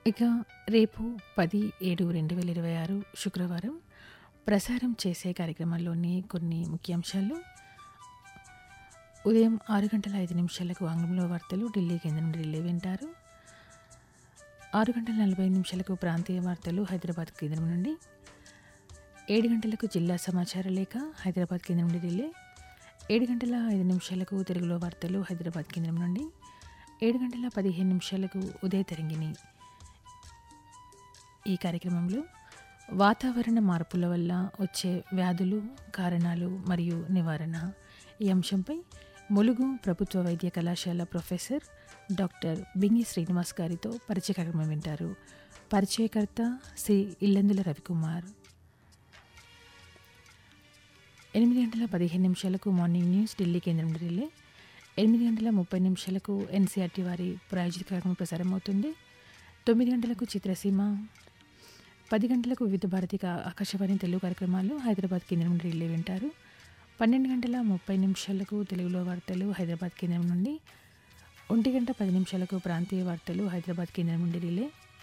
ఇక రేపు పది ఏడు రెండు వేల ఇరవై ఆరు శుక్రవారం ప్రసారం చేసే కార్యక్రమాల్లోని కొన్ని ముఖ్యాంశాలు ఉదయం ఆరు గంటల ఐదు నిమిషాలకు ఆంగ్లంలో వార్తలు ఢిల్లీ కేంద్రం నుండి ఢిల్లీ వింటారు ఆరు గంటల నలభై ఐదు నిమిషాలకు ప్రాంతీయ వార్తలు హైదరాబాద్ కేంద్రం నుండి ఏడు గంటలకు జిల్లా సమాచార లేఖ హైదరాబాద్ కేంద్రం నుండి ఢిల్లీ ఏడు గంటల ఐదు నిమిషాలకు తెలుగులో వార్తలు హైదరాబాద్ కేంద్రం నుండి ఏడు గంటల పదిహేను నిమిషాలకు ఉదయ తరంగిణి ఈ కార్యక్రమంలో వాతావరణ మార్పుల వల్ల వచ్చే వ్యాధులు కారణాలు మరియు నివారణ ఈ అంశంపై ములుగు ప్రభుత్వ వైద్య కళాశాల ప్రొఫెసర్ డాక్టర్ బింగి శ్రీనివాస్ గారితో పరిచయ కార్యక్రమం వింటారు పరిచయకర్త శ్రీ ఇల్లందుల రవికుమార్ ఎనిమిది గంటల పదిహేను నిమిషాలకు మార్నింగ్ న్యూస్ ఢిల్లీ కేంద్రం ఢిల్లీ ఎనిమిది గంటల ముప్పై నిమిషాలకు ఎన్సీఆర్టీ వారి ప్రాయోజిత కార్యక్రమం ప్రసారం అవుతుంది తొమ్మిది గంటలకు చిత్రసీమ పది గంటలకు వివిధ భారతిక ఆకాశవాణి తెలుగు కార్యక్రమాలు హైదరాబాద్ కేంద్రం నుండి రిలే వింటారు పన్నెండు గంటల ముప్పై నిమిషాలకు తెలుగులో వార్తలు హైదరాబాద్ కేంద్రం నుండి ఒంటి గంట పది నిమిషాలకు ప్రాంతీయ వార్తలు హైదరాబాద్ కేంద్రం నుండి రిలే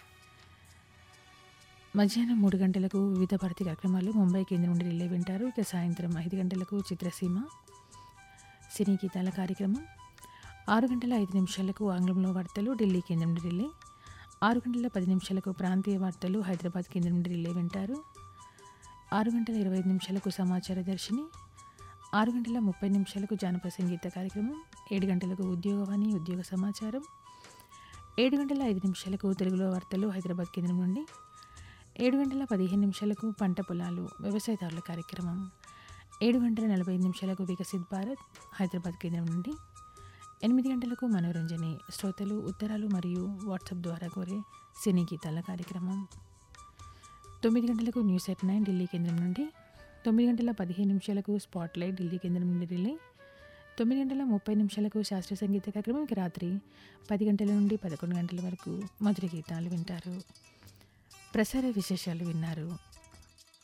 మధ్యాహ్నం మూడు గంటలకు వివిధ భారతి కార్యక్రమాలు ముంబై కేంద్రం నుండి రిలే వింటారు ఇక సాయంత్రం ఐదు గంటలకు చిత్రసీమ సినీ గీతాల కార్యక్రమం ఆరు గంటల ఐదు నిమిషాలకు ఆంగ్లంలో వార్తలు ఢిల్లీ కేంద్రం నుండి రిలే ఆరు గంటల పది నిమిషాలకు ప్రాంతీయ వార్తలు హైదరాబాద్ కేంద్రం నుండి రిలే వింటారు ఆరు గంటల ఇరవై ఐదు నిమిషాలకు సమాచార దర్శిని ఆరు గంటల ముప్పై నిమిషాలకు జానపద సంగీత కార్యక్రమం ఏడు గంటలకు ఉద్యోగవాణి ఉద్యోగ సమాచారం ఏడు గంటల ఐదు నిమిషాలకు తెలుగులో వార్తలు హైదరాబాద్ కేంద్రం నుండి ఏడు గంటల పదిహేను నిమిషాలకు పంట పొలాలు వ్యవసాయదారుల కార్యక్రమం ఏడు గంటల నలభై ఐదు నిమిషాలకు వికసిత్ భారత్ హైదరాబాద్ కేంద్రం నుండి ఎనిమిది గంటలకు మనోరంజని శ్రోతలు ఉత్తరాలు మరియు వాట్సాప్ ద్వారా కోరే సినీ గీతాల కార్యక్రమం తొమ్మిది గంటలకు న్యూస్ ఎట్ నైన్ ఢిల్లీ కేంద్రం నుండి తొమ్మిది గంటల పదిహేను నిమిషాలకు స్పాట్ లైట్ ఢిల్లీ కేంద్రం నుండి ఢిల్లీ తొమ్మిది గంటల ముప్పై నిమిషాలకు శాస్త్రీయ సంగీత కార్యక్రమం ఇక రాత్రి పది గంటల నుండి పదకొండు గంటల వరకు మధుర గీతాలు వింటారు ప్రసార విశేషాలు విన్నారు